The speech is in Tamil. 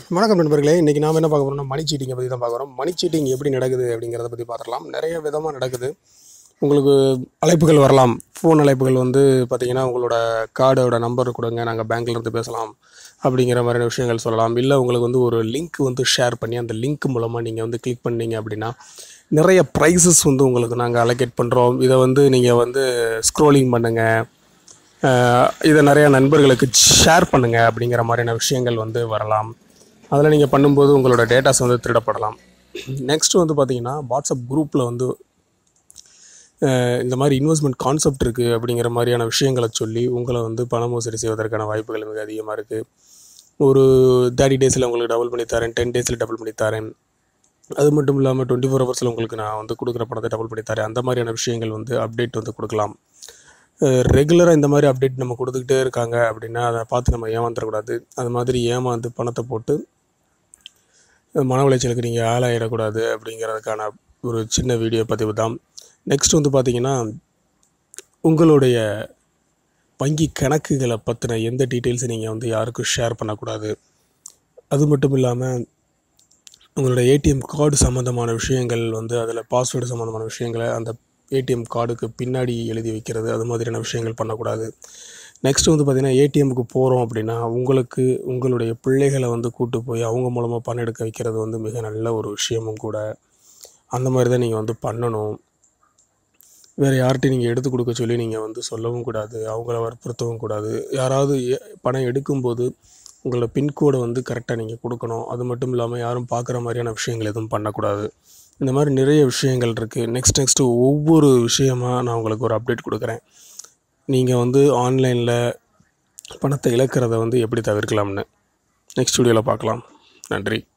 வணக்கம் நண்பர்களே இன்றைக்கி நாம் என்ன பார்க்க போகிறோம்னா மணி சீட்டிங்கை பற்றி தான் பார்க்குறோம் மணி சீட்டிங் எப்படி நடக்குது அப்படிங்கிறத பற்றி பார்த்துடலாம் நிறைய விதமாக நடக்குது உங்களுக்கு அழைப்புகள் வரலாம் ஃபோன் அழைப்புகள் வந்து பார்த்தீங்கன்னா உங்களோட கார்டோட நம்பர் கொடுங்க நாங்கள் பேங்க்ல இருந்து பேசலாம் அப்படிங்கிற மாதிரியான விஷயங்கள் சொல்லலாம் இல்லை உங்களுக்கு வந்து ஒரு லிங்க் வந்து ஷேர் பண்ணி அந்த லிங்க் மூலமாக நீங்கள் வந்து கிளிக் பண்ணீங்க அப்படின்னா நிறைய ப்ரைஸஸ் வந்து உங்களுக்கு நாங்கள் அலோகேட் பண்ணுறோம் இதை வந்து நீங்கள் வந்து ஸ்க்ரோலிங் பண்ணுங்கள் அஹ் இதை நிறைய நண்பர்களுக்கு ஷேர் பண்ணுங்க அப்படிங்கிற மாதிரியான விஷயங்கள் வந்து வரலாம் அதில் நீங்கள் பண்ணும்போது உங்களோட டேட்டாஸ் வந்து திருடப்படலாம் நெக்ஸ்ட் வந்து பார்த்தீங்கன்னா வாட்ஸ்அப் குரூப்பில் வந்து அஹ் இந்த மாதிரி இன்வெஸ்ட்மெண்ட் கான்செப்ட் இருக்குது அப்படிங்கிற மாதிரியான விஷயங்களை சொல்லி உங்களை வந்து பண மோசடி செய்வதற்கான வாய்ப்புகள் மிக அதிகமாக இருக்குது ஒரு தேர்ட்டி டேஸில் உங்களுக்கு டபுள் பண்ணி தரேன் டென் டேஸில் டபுள் பண்ணி தரேன் அது மட்டும் இல்லாமல் டுவெண்ட்டி ஃபோர் ஹவர்ஸில் உங்களுக்கு நான் வந்து கொடுக்குற பணத்தை டபுள் பண்ணி தரேன் அந்த மாதிரியான விஷயங்கள் வந்து அப்டேட் வந்து கொடுக்கலாம் ரெகுலராக இந்த மாதிரி அப்டேட் நம்ம கொடுத்துக்கிட்டே இருக்காங்க அப்படின்னா அதை பார்த்து நம்ம ஏமாந்துடக்கூடாது அது மாதிரி ஏமாந்து பணத்தை போட்டு அஹ் மன உளைச்சலுக்கு நீங்கள் ஆளாயிடக்கூடாது அப்படிங்கிறதுக்கான ஒரு சின்ன வீடியோ பதிவு தான் நெக்ஸ்ட் வந்து பார்த்தீங்கன்னா உங்களுடைய வங்கி கணக்குகளை பற்றின எந்த டீட்டெயில்ஸை நீங்கள் வந்து யாருக்கும் ஷேர் பண்ணக்கூடாது அது மட்டும் இல்லாமல் உங்களோட ஏடிஎம் கார்டு சம்மந்தமான விஷயங்கள் வந்து அதில் பாஸ்வேர்டு சம்மந்தமான விஷயங்களை அந்த ஏடிஎம் கார்டுக்கு பின்னாடி எழுதி வைக்கிறது அது மாதிரியான விஷயங்கள் பண்ணக்கூடாது நெக்ஸ்ட் வந்து பார்த்திங்கன்னா ஏடிஎம்க்கு போகிறோம் அப்படின்னா உங்களுக்கு உங்களுடைய பிள்ளைகளை வந்து கூட்டு போய் அவங்க மூலமாக பணம் எடுக்க வைக்கிறது வந்து மிக நல்ல ஒரு விஷயமும் கூட அந்த மாதிரி தான் நீங்கள் வந்து பண்ணணும் வேறு யார்கிட்டையும் நீங்கள் எடுத்து கொடுக்க சொல்லி நீங்கள் வந்து சொல்லவும் கூடாது அவங்கள வற்புறுத்தவும் கூடாது யாராவது எ- பணம் எடுக்கும்போது உங்களோட பின்கோடை வந்து கரெக்டாக நீங்கள் கொடுக்கணும் அது மட்டும் இல்லாமல் யாரும் பார்க்குற மாதிரியான விஷயங்கள் எதுவும் பண்ணக்கூடாது இந்த மாதிரி நிறைய விஷயங்கள் இருக்குது நெக்ஸ்ட் நெக்ஸ்ட்டு ஒவ்வொரு விஷயமா நான் உங்களுக்கு ஒரு அப்டேட் கொடுக்குறேன் நீங்கள் வந்து ஆன்லைனில் பணத்தை இழக்கிறத வந்து எப்படி தவிர்க்கலாம்னு நெக்ஸ்ட் வீடியோவில் பார்க்கலாம் நன்றி